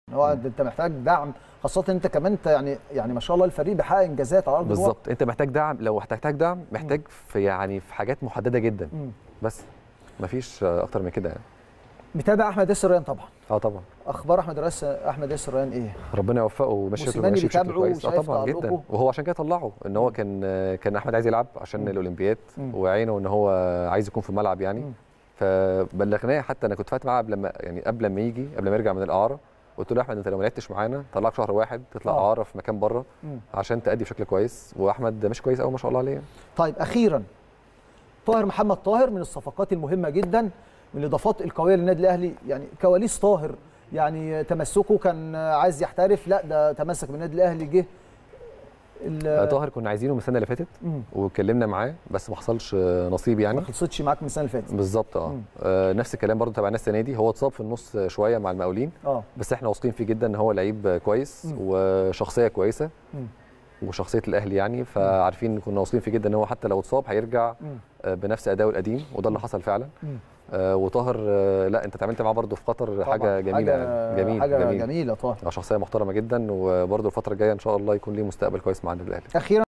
هو انت محتاج دعم خاصه انت كمان انت يعني يعني ما شاء الله الفريق بيحقق انجازات على ارض الواقع بالظبط انت محتاج دعم لو هتحتاج دعم محتاج في يعني في حاجات محدده جدا مم. بس مفيش اكتر من كده يعني متابع احمد ياسر ريان طبعا اه طبعا اخبار احمد ريس احمد ياسر ريان ايه ربنا يوفقه وماشي موسيماني ماشي بشكل بيتابعه كويس اه وشايف طبعا جدا تألقه؟ وهو عشان كده طلعه ان هو كان كان احمد عايز يلعب عشان مم. الاولمبياد مم. وعينه ان هو عايز يكون في الملعب يعني مم. فبلغناه حتى انا كنت فات معاه قبل ما يعني قبل ما يجي قبل ما يرجع من الاعاره قلت له يا احمد انت لو ما لعبتش معانا طلعك شهر واحد تطلع آه. اعاره في مكان بره مم. عشان تأدي بشكل كويس واحمد ماشي كويس قوي ما شاء الله عليه طيب اخيرا طاهر محمد طاهر من الصفقات المهمه جدا من الاضافات القويه للنادي الاهلي يعني كواليس طاهر يعني تمسكه كان عايز يحترف لا ده تمسك بالنادي الاهلي جه ال- طاهر كنا عايزينه من السنه اللي فاتت مم. واتكلمنا معاه بس ما حصلش نصيب ما يعني خلصتش معاك من السنه اللي فاتت بالظبط اه مم. آه، نفس الكلام برضه تبع الناس السنه دي هو اتصاب في النص شويه مع المقاولين اه بس احنا واثقين فيه جدا ان هو لعيب كويس مم. وشخصيه كويسه مم. وشخصيه الاهلي يعني فعارفين كنا واثقين فيه جدا ان هو حتى لو اتصاب هيرجع مم. آه، بنفس اداؤه القديم وده اللي حصل فعلا مم. آه، وطاهر آه، لا انت اتعاملت معاه برضه في قطر طبعاً. حاجه جميله يعني جميل حاجه جميل جميله طاهر آه، شخصيه محترمه جدا وبرضه الفتره الجايه ان شاء الله يكون ليه مستقبل كويس مع النادي الاهلي اخيرا